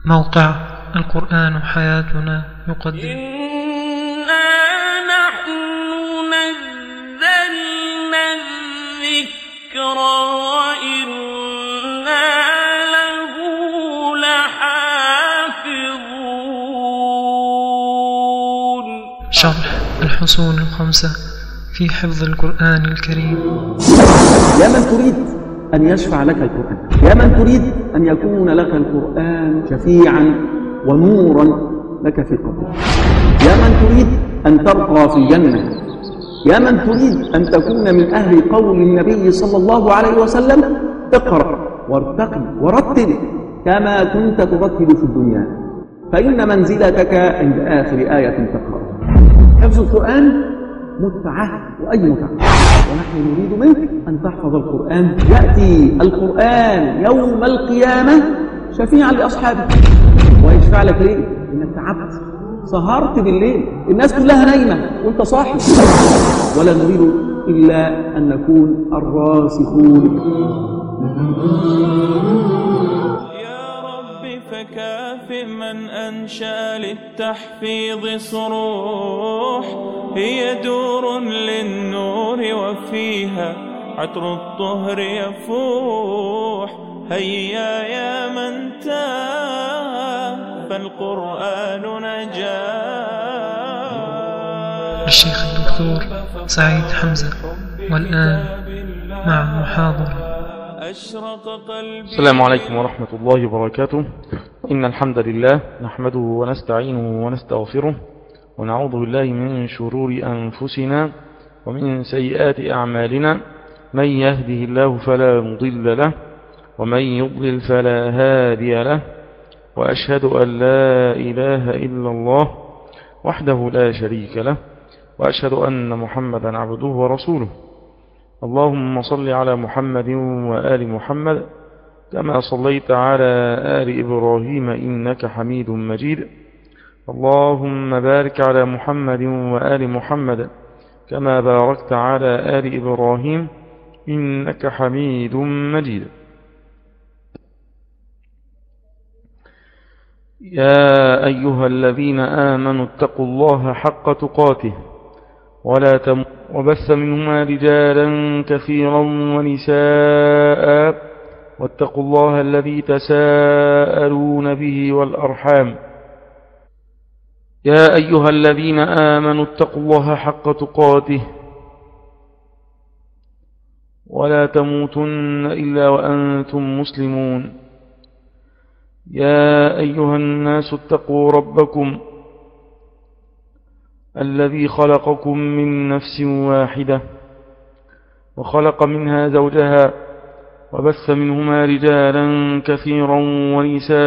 موقع القرآن حياتنا يقدم إنا نحن نزلنا الذكر وإنا له لحافظون شرح الحصول الخمسة في حفظ القرآن الكريم يا من تريد أن يشفع لك القرآن يا من تريد أن يكون لك القرآن شفيعا ونورا لك في قبرك يا من تريد أن ترقى في الجنة يا من تريد أن تكون من أهل قول النبي صلى الله عليه وسلم اقرأ وارتقي ورتل كما كنت ترتل في الدنيا فإن منزلتك عند آخر آية تقرأ حفظ القرآن متعة وأي متعة ونحن نريد منك أن تحفظ القرآن يأتي القرآن يوم القيامة شفيعا لأصحابه ويشفع لك ليه؟ إنك تعبت سهرت بالليل الناس كلها نايمة وانت صاحي ولا نريد إلا أن نكون الراسخون يا رب فكاف من أنشأ للتحفيظ صروح هي دور للنور وفيها عطر الطهر يفوح هيا يا من تاه فالقرآن نجاه الشيخ الدكتور سعيد حمزة والآن مع المحاضرة أشرق قلبي السلام عليكم ورحمة الله وبركاته إن الحمد لله نحمده ونستعينه ونستغفره ونعوذ بالله من شرور أنفسنا ومن سيئات أعمالنا من يهده الله فلا مضل له ومن يضلل فلا هادي له وأشهد أن لا إله إلا الله وحده لا شريك له وأشهد أن محمدا عبده ورسوله اللهم صل على محمد وآل محمد كما صليت على آل إبراهيم إنك حميد مجيد اللهم بارك على محمد وآل محمد كما باركت على آل إبراهيم إنك حميد مجيد يا أيها الذين آمنوا اتقوا الله حق تقاته ولا تم وبث منهما رجالا كثيرا ونساء واتقوا الله الذي تساءلون به والأرحام يا أيها الذين آمنوا اتقوا الله حق تقاته ولا تموتن إلا وأنتم مسلمون يا أيها الناس اتقوا ربكم الذي خلقكم من نفس واحدة وخلق منها زوجها وبث منهما رجالا كثيرا ونساء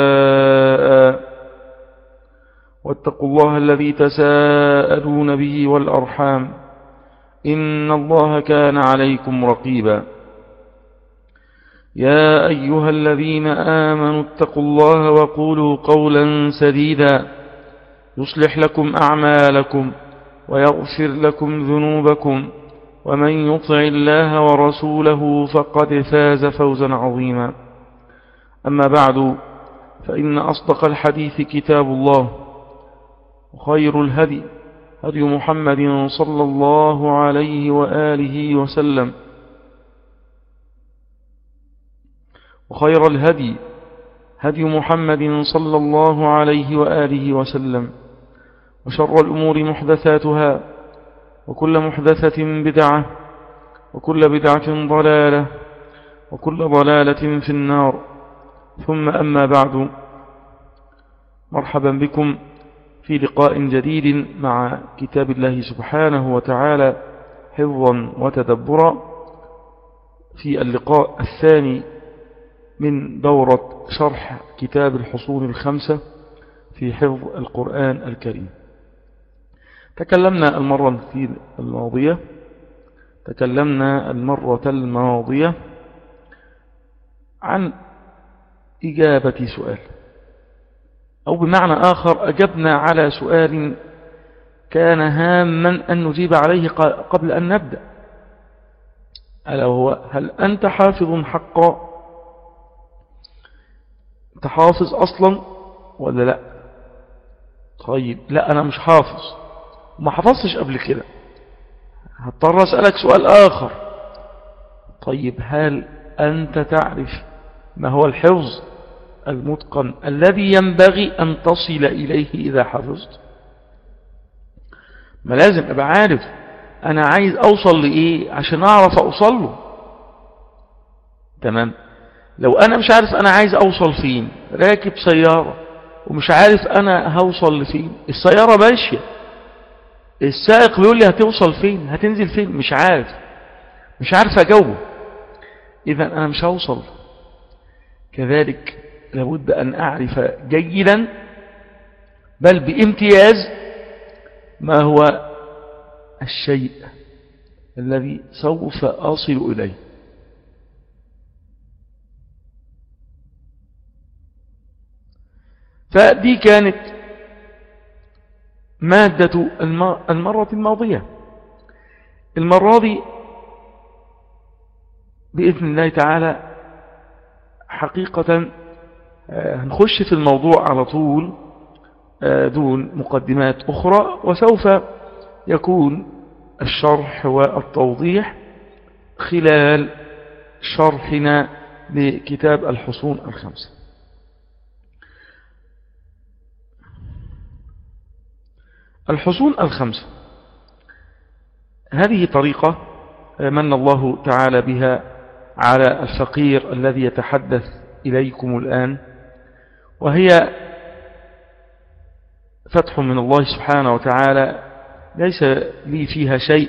واتقوا الله الذي تساءلون به والأرحام إن الله كان عليكم رقيبا يا أيها الذين آمنوا اتقوا الله وقولوا قولا سديدا يصلح لكم أعمالكم ويغفر لكم ذنوبكم ومن يطع الله ورسوله فقد فاز فوزا عظيما أما بعد فإن أصدق الحديث كتاب الله وخير الهدي هدي محمد صلى الله عليه وآله وسلم وخير الهدي هدي محمد صلى الله عليه وآله وسلم وشر الأمور محدثاتها وكل محدثة بدعة وكل بدعة ضلالة وكل ضلالة في النار ثم أما بعد مرحبا بكم في لقاء جديد مع كتاب الله سبحانه وتعالى حفظا وتدبرا في اللقاء الثاني من دورة شرح كتاب الحصول الخمسة في حفظ القرآن الكريم تكلمنا المرة الماضية تكلمنا المرة الماضية عن إجابة سؤال أو بمعنى آخر أجبنا على سؤال كان هاما أن نجيب عليه قبل أن نبدأ ألا وهو هل أنت حافظ حقا أنت حافظ أصلا ولا لا طيب لا أنا مش حافظ ما حفظتش قبل كده هضطر أسألك سؤال آخر طيب هل أنت تعرف ما هو الحفظ المتقن الذي ينبغي أن تصل إليه إذا حفظت ما لازم أبقى عارف أنا عايز أوصل لإيه عشان أعرف أوصل له تمام لو أنا مش عارف أنا عايز أوصل فين راكب سيارة ومش عارف أنا هوصل لفين السيارة ماشية السائق بيقول لي هتوصل فين هتنزل فين مش عارف مش عارف أجاوبه إذا أنا مش هوصل كذلك لابد أن أعرف جيدا بل بامتياز ما هو الشيء الذي سوف أصل إليه فدي كانت مادة المرة الماضية المرة دي بإذن الله تعالى حقيقة آه، هنخش في الموضوع على طول آه، دون مقدمات أخرى وسوف يكون الشرح والتوضيح خلال شرحنا لكتاب الحصون الخمسة الحصون الخمسة هذه طريقة من الله تعالى بها على الفقير الذي يتحدث إليكم الآن وهي فتح من الله سبحانه وتعالى ليس لي فيها شيء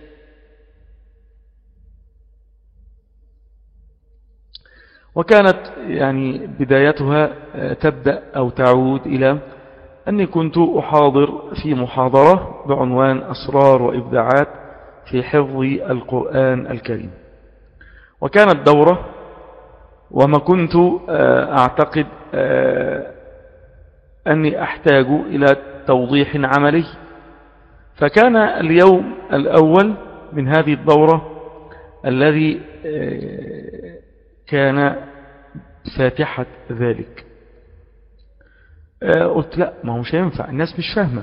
وكانت يعني بدايتها تبدأ أو تعود إلى أني كنت أحاضر في محاضرة بعنوان أسرار وإبداعات في حفظ القرآن الكريم وكانت دورة وما كنت آه، أعتقد آه، أني أحتاج إلى توضيح عملي فكان اليوم الأول من هذه الدورة الذي آه، كان فاتحة ذلك قلت لا ما هو مش هينفع الناس مش فاهمة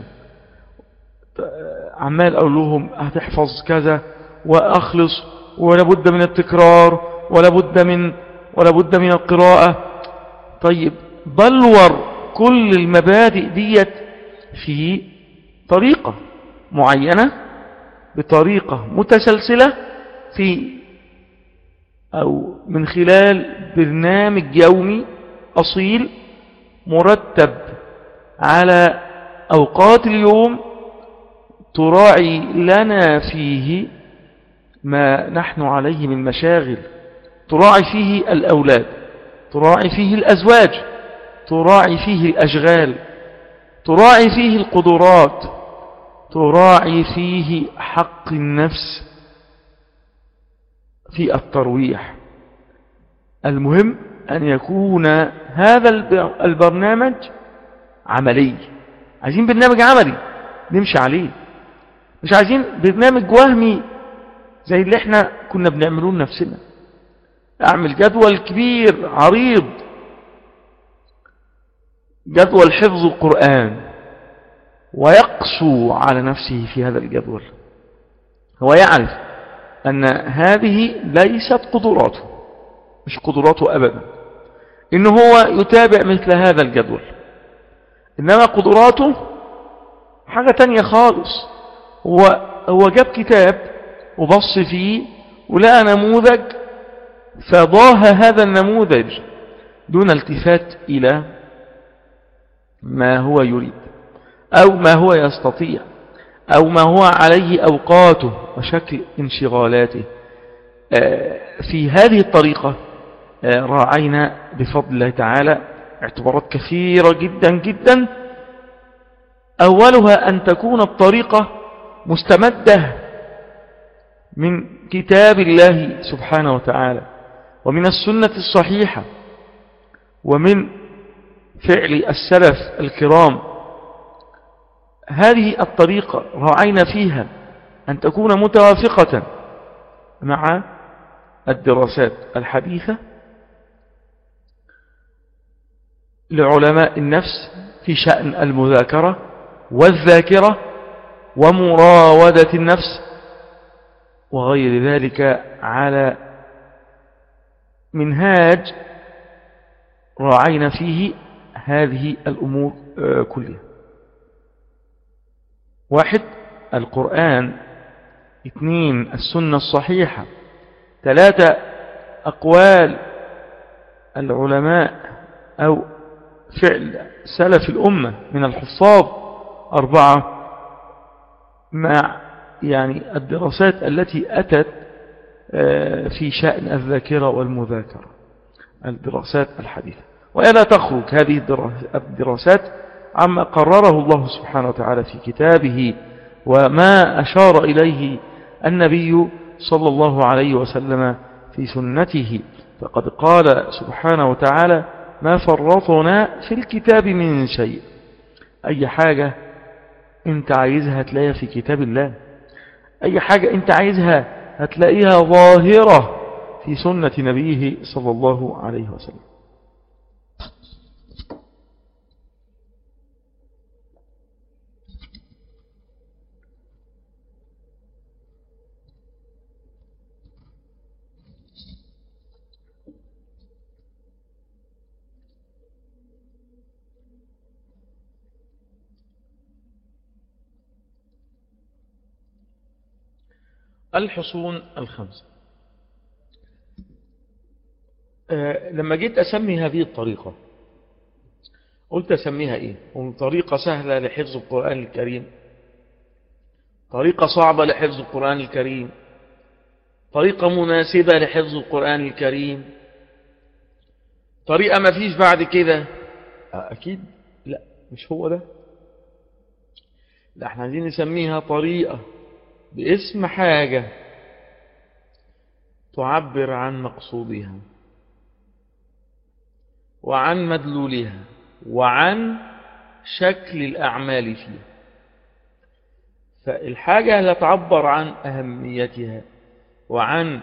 عمال أقول لهم هتحفظ كذا وأخلص ولا بد من التكرار ولا بد من ولا بد من القراءة طيب بلور كل المبادئ ديت في طريقة معينة بطريقة متسلسلة في أو من خلال برنامج يومي أصيل مرتب على أوقات اليوم تراعي لنا فيه ما نحن عليه من مشاغل تراعي فيه الأولاد تراعي فيه الأزواج تراعي فيه الأشغال تراعي فيه القدرات تراعي فيه حق النفس في الترويح المهم أن يكون هذا البرنامج عملي عايزين برنامج عملي نمشي عليه مش عايزين برنامج وهمي زي اللي احنا كنا بنعملوه لنفسنا اعمل جدول كبير عريض جدول حفظ القرآن ويقسو على نفسه في هذا الجدول هو يعرف أن هذه ليست قدراته مش قدراته أبدا إن هو يتابع مثل هذا الجدول إنما قدراته حاجة تانية خالص هو, هو جاب كتاب وبص فيه ولقى نموذج فضاه هذا النموذج دون التفات إلى ما هو يريد أو ما هو يستطيع أو ما هو عليه أوقاته وشكل انشغالاته آه، في هذه الطريقة آه، راعينا بفضل الله تعالى اعتبارات كثيرة جدا جدا أولها أن تكون الطريقة مستمدة من كتاب الله سبحانه وتعالى ومن السنة الصحيحة ومن فعل السلف الكرام هذه الطريقة رأينا فيها أن تكون متوافقة مع الدراسات الحديثة لعلماء النفس في شأن المذاكرة والذاكرة ومراودة النفس وغير ذلك على منهاج راعينا فيه هذه الأمور آه، كلها واحد القرآن اثنين السنة الصحيحة ثلاثة أقوال العلماء أو فعل سلف الأمة من الحفاظ أربعة مع يعني الدراسات التي أتت آه، في شأن الذاكرة والمذاكرة الدراسات الحديثة ولا تخرج هذه الدراسات عما قرره الله سبحانه وتعالى في كتابه وما أشار إليه النبي صلى الله عليه وسلم في سنته فقد قال سبحانه وتعالى ما فرطنا في الكتاب من شيء أي حاجة انت عايزها تلاقيها في كتاب الله أي حاجة انت عايزها هتلاقيها ظاهرة في سنة نبيه صلى الله عليه وسلم الحصون الخمسة آه، لما جيت أسمي هذه الطريقة قلت أسميها إيه طريقة سهلة لحفظ القرآن الكريم طريقة صعبة لحفظ القرآن الكريم طريقة مناسبة لحفظ القرآن الكريم طريقة ما فيش بعد كده آه، أكيد لا مش هو ده لا احنا عايزين نسميها طريقة باسم حاجة تعبر عن مقصودها وعن مدلولها وعن شكل الأعمال فيها فالحاجة لا تعبر عن أهميتها وعن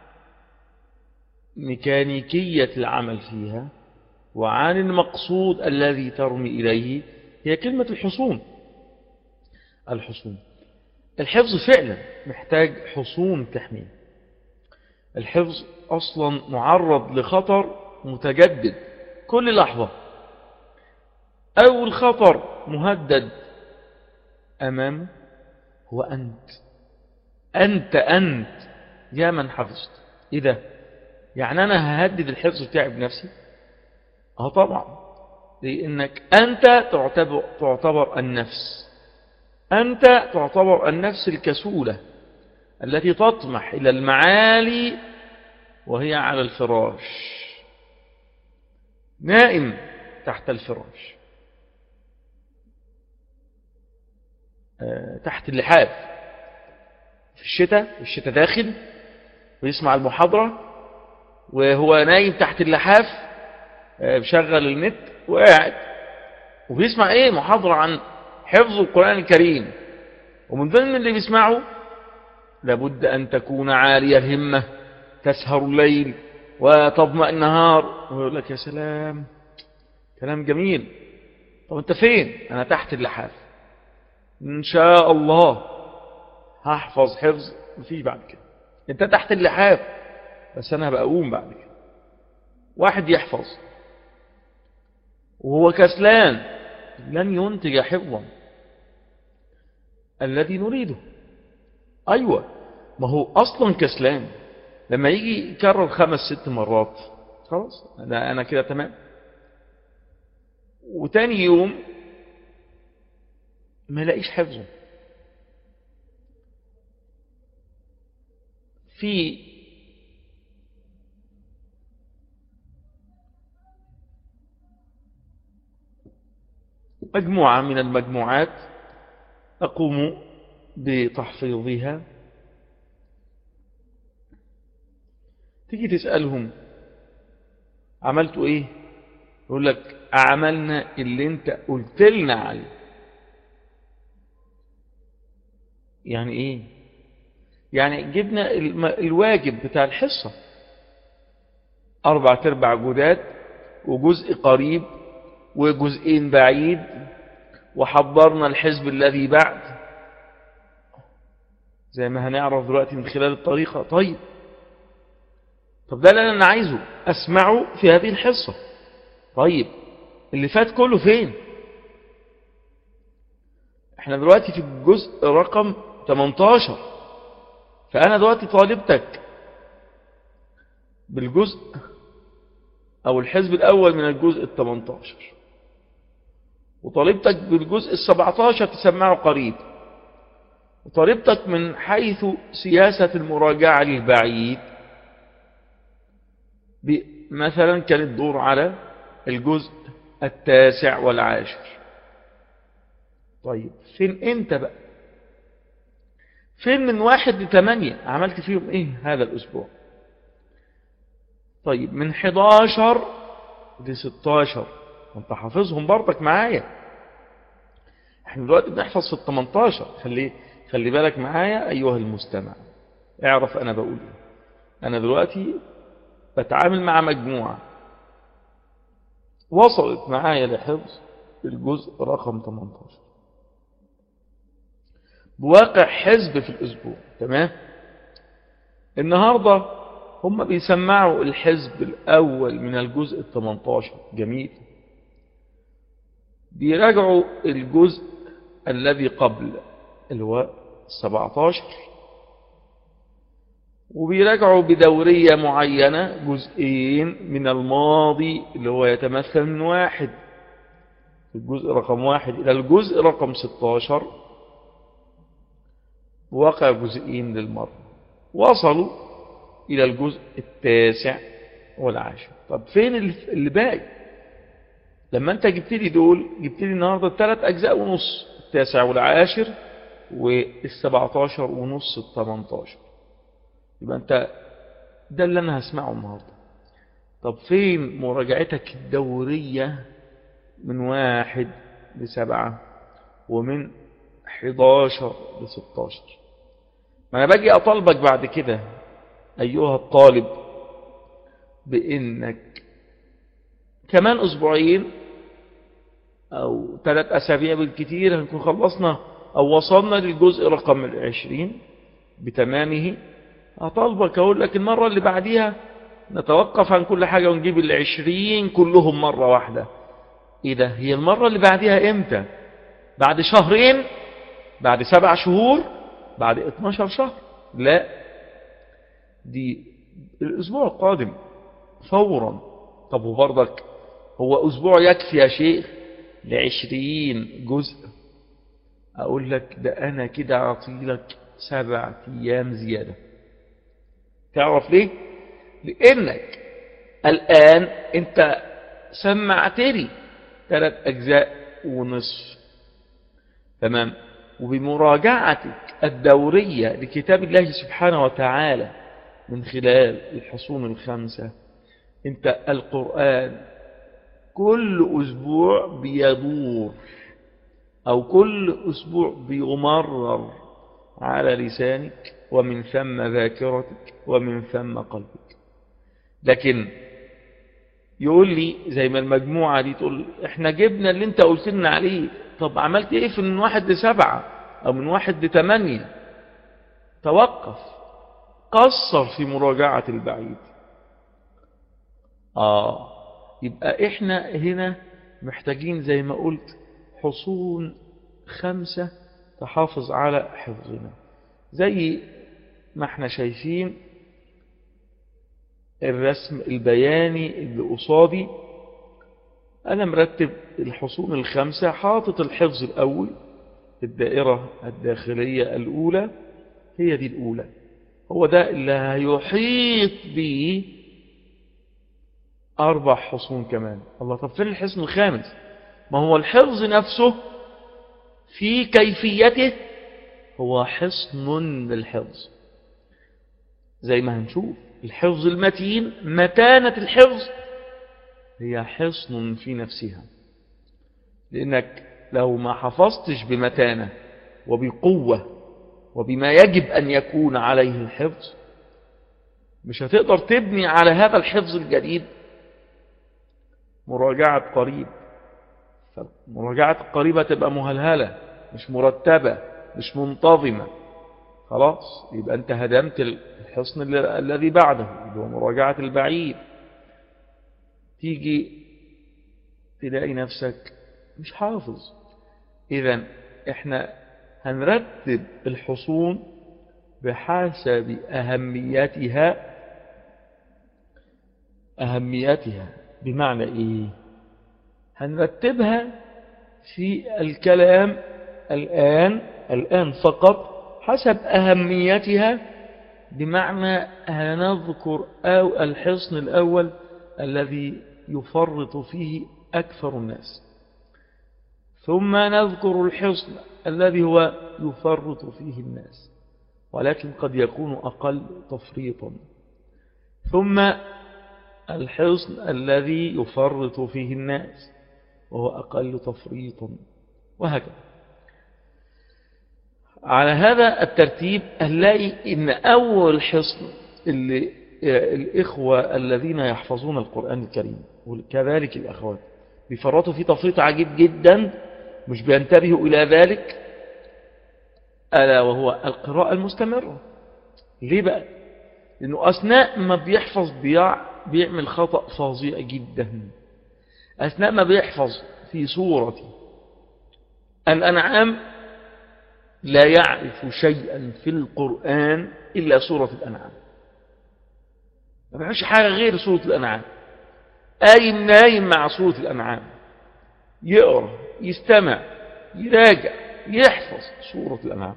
ميكانيكية العمل فيها وعن المقصود الذي ترمي إليه هي كلمة الحصون الحصون الحفظ فعلا محتاج حصون تحميه الحفظ أصلا معرض لخطر متجدد كل لحظة أول خطر مهدد أمامه هو أنت أنت أنت يا من حفظت إيه ده يعني أنا ههدد الحفظ بتاعي بنفسي اه طبعا لأنك أنت تعتبر, تعتبر النفس أنت تعتبر النفس الكسولة التي تطمح إلى المعالي وهي على الفراش نائم تحت الفراش آه، تحت اللحاف في الشتاء الشتاء داخل ويسمع المحاضرة وهو نايم تحت اللحاف آه، بشغل النت وقاعد وبيسمع ايه محاضرة عن حفظ القرآن الكريم ومن ضمن اللي بيسمعه لابد أن تكون عالية الهمة تسهر الليل وتظمأ النهار ويقول لك يا سلام كلام جميل طب انت فين انا تحت اللحاف ان شاء الله هحفظ حفظ مفيش بعد كده انت تحت اللحاف بس انا هبقى اقوم بعد كده واحد يحفظ وهو كسلان لن ينتج حفظا الذي نريده أيوة ما هو أصلا كسلان لما يجي يكرر خمس ست مرات خلاص أنا, أنا كده تمام وتاني يوم ما لاقيش حفظه في مجموعة من المجموعات أقوم بتحفيظها تيجي تسألهم عملتوا ايه يقول لك عملنا اللي انت قلت لنا عليه يعني ايه يعني جبنا الواجب بتاع الحصة أربع تربع جداد وجزء قريب وجزئين بعيد وحضرنا الحزب الذي بعد زي ما هنعرف دلوقتي من خلال الطريقة طيب طب ده اللي أنا عايزه أسمعه في هذه الحصة طيب اللي فات كله فين احنا دلوقتي في الجزء رقم 18 فأنا دلوقتي طالبتك بالجزء أو الحزب الأول من الجزء ال 18 وطالبتك بالجزء ال 17 تسمعه قريب وطالبتك من حيث سياسة المراجعة للبعيد مثلا كان الدور على الجزء التاسع والعاشر طيب فين انت بقى فين من واحد لثمانية عملت فيهم ايه هذا الاسبوع طيب من 11 ل 16 وانت حافظهم برضك معايا احنا دلوقتي بنحفظ في ال 18 خلي خلي بالك معايا ايها المستمع اعرف انا بقول ايه انا دلوقتي بتعامل مع مجموعة وصلت معايا لحفظ الجزء رقم 18 بواقع حزب في الأسبوع تمام النهاردة هم بيسمعوا الحزب الأول من الجزء ال 18 جميل بيراجعوا الجزء الذي قبل اللي هو 17 وبيراجعوا بدورية معينة جزئين من الماضي اللي هو يتمثل من واحد الجزء رقم واحد إلى الجزء رقم 16 وقع جزئين للمرة وصلوا إلى الجزء التاسع والعاشر طب فين اللي باقي لما انت جبت لي دول جبت لي النهاردة ثلاث أجزاء ونص التاسع والعاشر والسبعتاشر ونص الثمنتاشر يبقى انت ده اللي انا هسمعه النهاردة طب فين مراجعتك الدورية من واحد لسبعة ومن 11 ل 16 ما انا باجي اطالبك بعد كده ايها الطالب بانك كمان اسبوعين او ثلاث اسابيع بالكثير هنكون خلصنا او وصلنا للجزء رقم العشرين بتمامه اطالبك اقول لك المرة اللي بعديها نتوقف عن كل حاجة ونجيب العشرين كلهم مرة واحدة ايه ده هي المرة اللي بعديها امتى بعد شهرين بعد سبع شهور بعد 12 شهر لا دي الاسبوع القادم فورا طب وبرضك هو اسبوع يكفي يا شيخ لعشرين جزء اقول لك ده انا كده اعطيلك سبع ايام زيادة تعرف ليه لانك الان انت سمعتني ثلاث اجزاء ونصف تمام وبمراجعتك الدورية لكتاب الله سبحانه وتعالى من خلال الحصون الخمسة انت القرآن كل أسبوع بيدور أو كل أسبوع بيمرر على لسانك ومن ثم ذاكرتك ومن ثم قلبك لكن يقول لي زي ما المجموعة دي تقول احنا جبنا اللي انت قلت لنا عليه طب عملت ايه في من واحد لسبعة او من واحد لتمانية توقف قصر في مراجعة البعيد اه يبقى احنا هنا محتاجين زي ما قلت حصون خمسة تحافظ على حفظنا زي ما احنا شايفين الرسم البياني اللي قصادي أنا مرتب الحصون الخمسة حاطط الحفظ الأول الدائرة الداخلية الأولى هي دي الأولى هو ده اللي هيحيط به أربع حصون كمان الله طب فين الحصن الخامس ما هو الحفظ نفسه في كيفيته هو حصن للحفظ زي ما هنشوف الحفظ المتين متانة الحفظ هي حصن في نفسها لأنك لو ما حفظتش بمتانة وبقوة وبما يجب أن يكون عليه الحفظ مش هتقدر تبني على هذا الحفظ الجديد مراجعة قريب فالمراجعة القريبة تبقى مهلهلة مش مرتبة مش منتظمة خلاص يبقى أنت هدمت الحصن ال- الذي بعده اللي هو مراجعة البعيد تيجي تلاقي نفسك مش حافظ إذا إحنا هنرتب الحصون بحسب أهميتها أهميتها بمعنى إيه هنرتبها في الكلام الآن الآن فقط حسب أهميتها بمعنى هنذكر أو الحصن الأول الذي يفرط فيه أكثر الناس ثم نذكر الحصن الذي هو يفرط فيه الناس ولكن قد يكون أقل تفريطا ثم الحصن الذي يفرط فيه الناس وهو أقل تفريطا وهكذا على هذا الترتيب هنلاقي ان اول حصن اللي الاخوة الذين يحفظون القرآن الكريم وكذلك الاخوات بيفرطوا فيه تفريط عجيب جدا مش بينتبهوا الى ذلك الا وهو القراءة المستمرة ليه بقى لانه اثناء ما بيحفظ بيع بيعمل خطأ فظيع جدا اثناء ما بيحفظ في سورة الانعام لا يعرف شيئا في القرآن إلا سورة الأنعام ما بيعرفش حاجة غير سورة الأنعام قايم نايم مع سورة الأنعام يقرأ يستمع يراجع يحفظ سورة الأنعام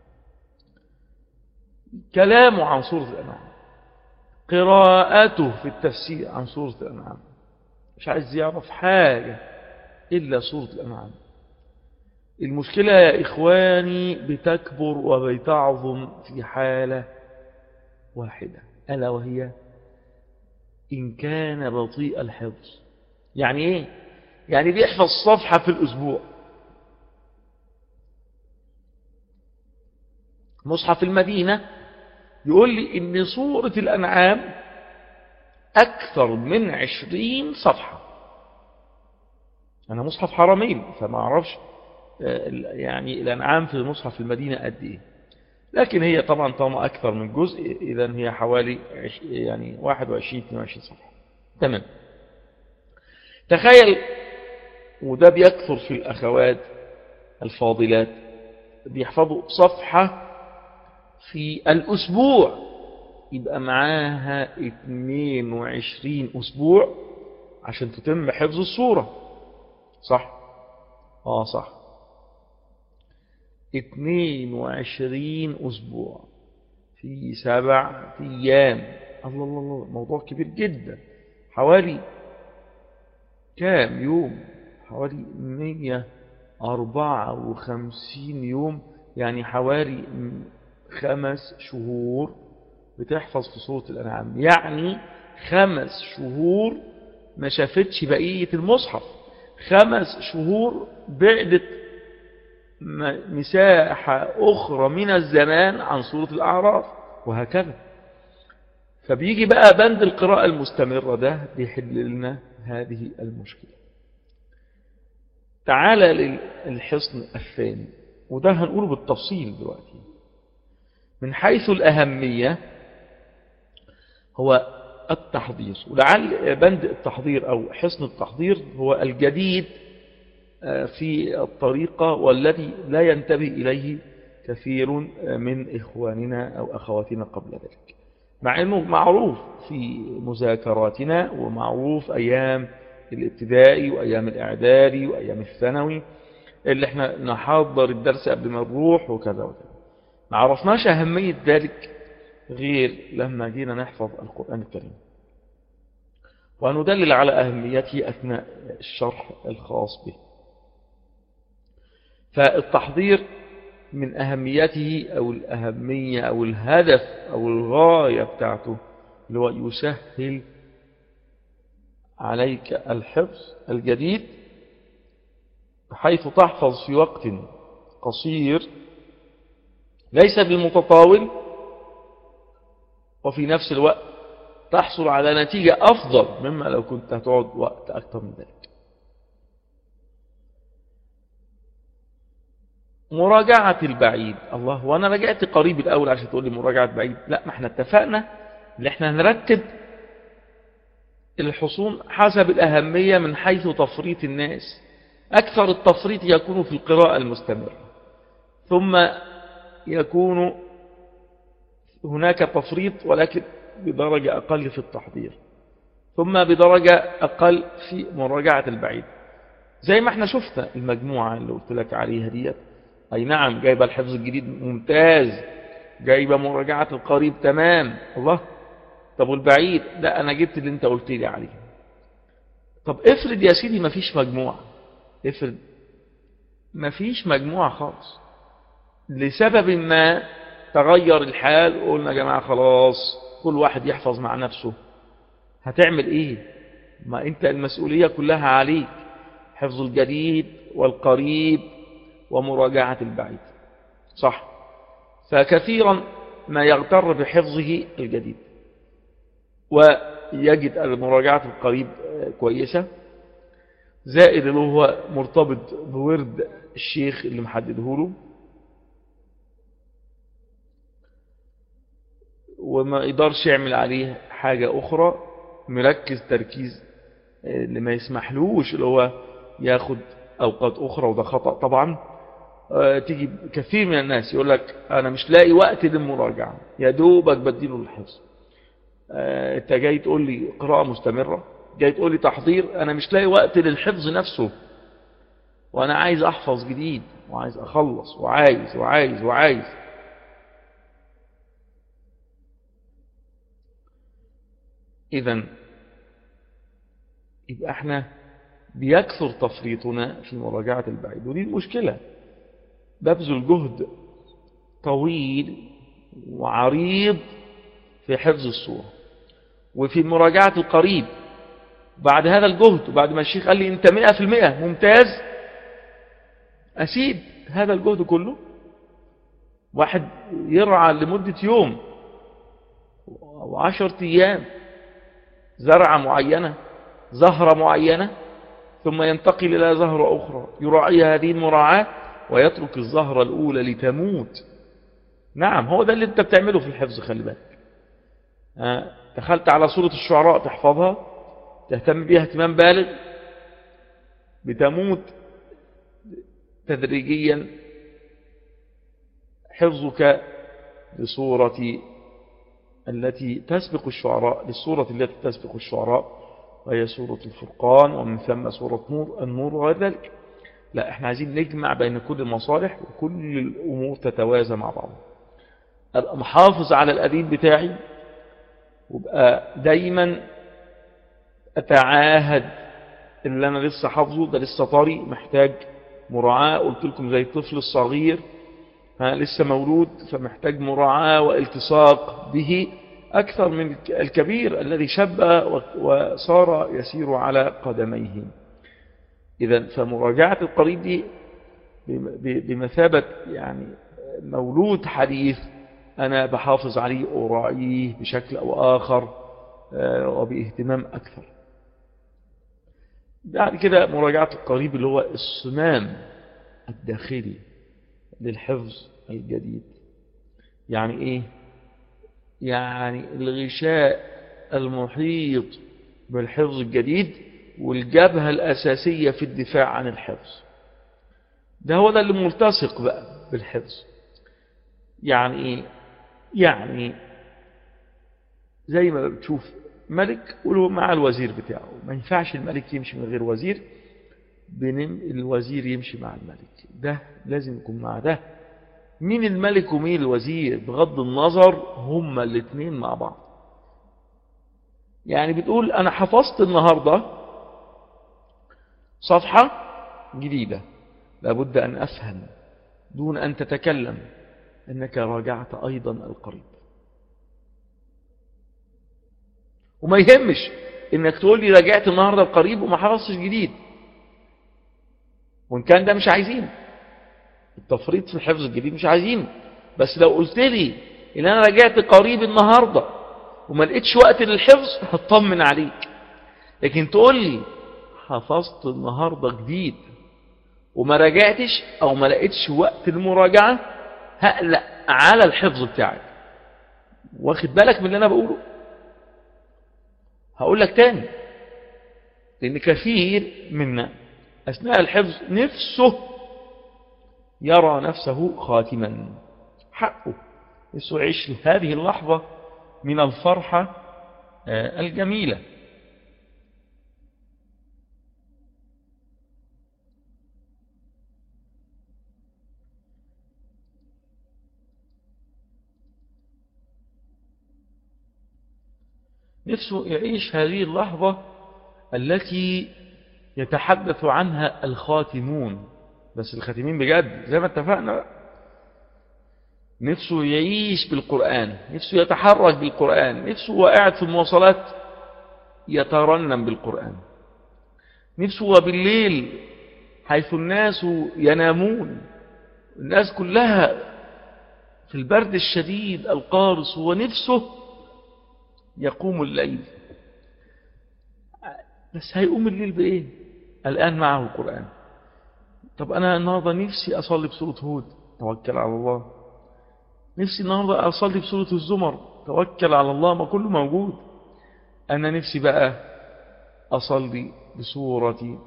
كلامه عن سورة الأنعام قراءته في التفسير عن سورة الأنعام مش عايز يعرف حاجة إلا سورة الأنعام المشكلة يا إخواني بتكبر وبتعظم في حالة واحدة ألا وهي إن كان بطيء الحفظ يعني إيه؟ يعني بيحفظ صفحة في الأسبوع مصحف المدينة يقول لي إن سورة الأنعام أكثر من عشرين صفحة أنا مصحف حرمين فما أعرفش يعني الأنعام في مصحف المدينة قد إيه لكن هي طبعا طالما أكثر من جزء إذا هي حوالي يعني 21 22 صفحة تمام تخيل وده بيكثر في الأخوات الفاضلات بيحفظوا صفحة في الأسبوع يبقى معاها 22 أسبوع عشان تتم حفظ الصورة صح آه صح 22 أسبوع في سبع أيام الله الله الله موضوع كبير جدا حوالي كام يوم حوالي 154 يوم يعني حوالي خمس شهور بتحفظ في سورة الأنعام يعني خمس شهور ما شافتش بقية المصحف خمس شهور بعدت مساحة أخرى من الزمان عن سورة الأعراف وهكذا فبيجي بقى بند القراءة المستمرة ده بيحل لنا هذه المشكلة تعال للحصن الثاني وده هنقوله بالتفصيل دلوقتي من حيث الأهمية هو التحضير ولعل بند التحضير أو حصن التحضير هو الجديد في الطريقة والذي لا ينتبه إليه كثير من إخواننا أو أخواتنا قبل ذلك مع أنه معروف في مذاكراتنا ومعروف أيام الابتدائي وأيام الإعدادي وأيام الثانوي اللي احنا نحضر الدرس قبل ما نروح وكذا وكذا ما عرفناش أهمية ذلك غير لما جينا نحفظ القرآن الكريم وندلل على أهميته أثناء الشرح الخاص به فالتحضير من أهميته أو الأهمية أو الهدف أو الغاية بتاعته اللي هو يسهل عليك الحفظ الجديد بحيث تحفظ في وقت قصير ليس بالمتطاول وفي نفس الوقت تحصل على نتيجة أفضل مما لو كنت هتقعد وقت أكثر من ذلك مراجعة البعيد الله وانا رجعت قريب الاول عشان تقول لي مراجعة بعيد لا ما احنا اتفقنا ان احنا هنرتب الحصون حسب الأهمية من حيث تفريط الناس أكثر التفريط يكون في القراءة المستمرة ثم يكون هناك تفريط ولكن بدرجة أقل في التحضير ثم بدرجة أقل في مراجعة البعيد زي ما احنا شفنا المجموعة اللي قلت لك عليها ديت أي نعم جايبة الحفظ الجديد ممتاز جايبة مراجعة القريب تمام الله طب والبعيد لا أنا جبت اللي انت قلت لي عليه طب افرض يا سيدي مفيش مجموعة افرض مفيش مجموعة خالص لسبب ما تغير الحال وقلنا يا جماعة خلاص كل واحد يحفظ مع نفسه هتعمل ايه ما انت المسؤولية كلها عليك حفظ الجديد والقريب ومراجعة البعيد صح فكثيرا ما يغتر بحفظه الجديد ويجد المراجعة القريب كويسة زائد اللي هو مرتبط بورد الشيخ اللي محدده له وما يقدرش يعمل عليه حاجة أخرى مركز تركيز اللي ما يسمحلوش اللي هو ياخد أوقات أخرى وده خطأ طبعا تيجي كثير من الناس يقول لك أنا مش لاقي وقت للمراجعة يا دوبك بديله الحفظ انت جاي تقول لي قراءة مستمرة جاي تقول لي تحضير انا مش لاقي وقت للحفظ نفسه وانا عايز احفظ جديد وعايز اخلص وعايز وعايز وعايز اذا يبقى احنا بيكثر تفريطنا في مراجعة البعيد ودي المشكلة ببذل جهد طويل وعريض في حفظ الصورة وفي مراجعة القريب بعد هذا الجهد وبعد ما الشيخ قال لي انت مئة في المئة ممتاز أسيب هذا الجهد كله واحد يرعى لمدة يوم أو عشرة أيام زرعة معينة زهرة معينة ثم ينتقل إلى زهرة أخرى يراعي هذه المراعاة ويترك الزهرة الأولى لتموت نعم هو ده اللي انت بتعمله في الحفظ خلي بالك دخلت على سورة الشعراء تحفظها تهتم بها اهتمام بالغ بتموت تدريجيا حفظك لصورة التي تسبق الشعراء للصورة التي تسبق الشعراء وهي سورة الفرقان ومن ثم سورة نور النور وغير ذلك لا احنا عايزين نجمع بين كل المصالح وكل الأمور تتوازى مع بعض أبقى محافظ على الأدين بتاعي وابقى دايما أتعاهد اللي أنا لسه حافظه ده لسه طري محتاج مراعاة قلت لكم زي الطفل الصغير ها لسه مولود فمحتاج مراعاة والتصاق به أكثر من الكبير الذي شب وصار يسير على قدميه إذا فمراجعة القريب دي بمثابة يعني مولود حديث أنا بحافظ عليه أراعيه بشكل أو آخر وباهتمام أكثر بعد كده مراجعة القريب اللي هو الصمام الداخلي للحفظ الجديد يعني إيه يعني الغشاء المحيط بالحفظ الجديد والجبهة الأساسية في الدفاع عن الحفظ ده هو ده اللي ملتصق بقى بالحفظ يعني ايه يعني زي ما بتشوف ملك وله مع الوزير بتاعه ما ينفعش الملك يمشي من غير وزير بنم الوزير يمشي مع الملك ده لازم يكون مع ده مين الملك ومين الوزير بغض النظر هما الاثنين مع بعض يعني بتقول انا حفظت النهاردة صفحة جديدة لابد ان افهم دون ان تتكلم انك راجعت ايضا القريب وما يهمش انك تقول لي راجعت النهاردة القريب وما حفظتش جديد وان كان ده مش عايزينه التفريط في الحفظ الجديد مش عايزينه بس لو قلت لي ان انا راجعت قريب النهاردة وما لقيتش وقت للحفظ هطمن عليك لكن تقول لي حفظت النهاردة جديد وما راجعتش او ما لقيتش وقت المراجعة هقلق على الحفظ بتاعك واخد بالك من اللي انا بقوله هقول لك تاني لان كثير منا اثناء الحفظ نفسه يرى نفسه خاتما حقه نفسه يعيش هذه اللحظة من الفرحة آه، الجميلة نفسه يعيش هذه اللحظة التي يتحدث عنها الخاتمون بس الخاتمين بجد زي ما اتفقنا بقى. نفسه يعيش بالقرآن نفسه يتحرك بالقرآن نفسه وقاعد في المواصلات يترنم بالقرآن نفسه وبالليل حيث الناس ينامون الناس كلها في البرد الشديد القارس ونفسه يقوم الليل بس هيقوم الليل بإيه الآن معه القرآن طب أنا النهاردة نفسي أصلي بسورة هود توكل على الله نفسي النهاردة أصلي بسورة الزمر توكل على الله ما كله موجود أنا نفسي بقى أصلي بسورة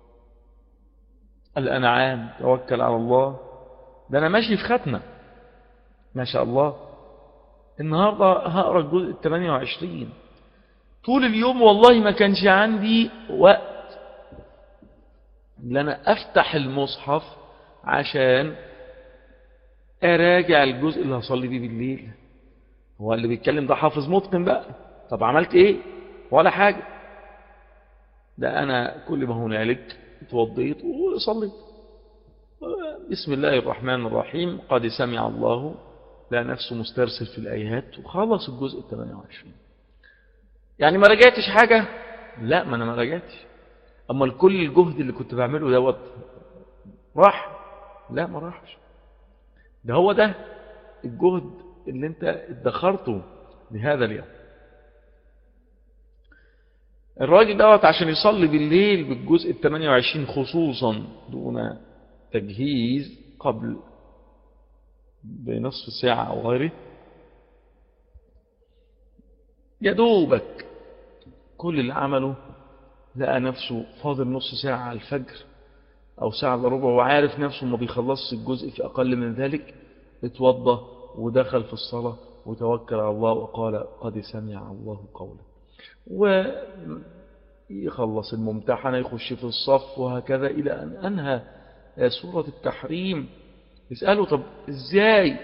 الأنعام توكل على الله ده أنا ماشي في ختمة ما شاء الله النهاردة هقرأ الجزء ال 28 طول اليوم والله ما كانش عندي وقت ان انا افتح المصحف عشان اراجع الجزء اللي هصلي بيه بالليل هو اللي بيتكلم ده حافظ متقن بقى طب عملت ايه ولا حاجة ده انا كل ما هنالك اتوضيت وصليت بسم الله الرحمن الرحيم قد سمع الله لا نفسه مسترسل في الآيات وخلص الجزء ال 28 يعني ما رجعتش حاجة لا ما أنا ما رجعتش أما كل الجهد اللي كنت بعمله دوت راح لا ما راحش ده هو ده الجهد اللي انت ادخرته لهذا اليوم الراجل دوت عشان يصلي بالليل بالجزء ال 28 خصوصا دون تجهيز قبل بنصف ساعة أو غيره يدوبك كل اللي عمله لقى نفسه فاضل نص ساعة على الفجر أو ساعة إلا ربع وعارف نفسه ما بيخلصش الجزء في أقل من ذلك اتوضى ودخل في الصلاة وتوكل على الله وقال قد سمع الله قوله ويخلص الممتحنة يخش في الصف وهكذا إلى أن أنهى سورة التحريم يسأله طب إزاي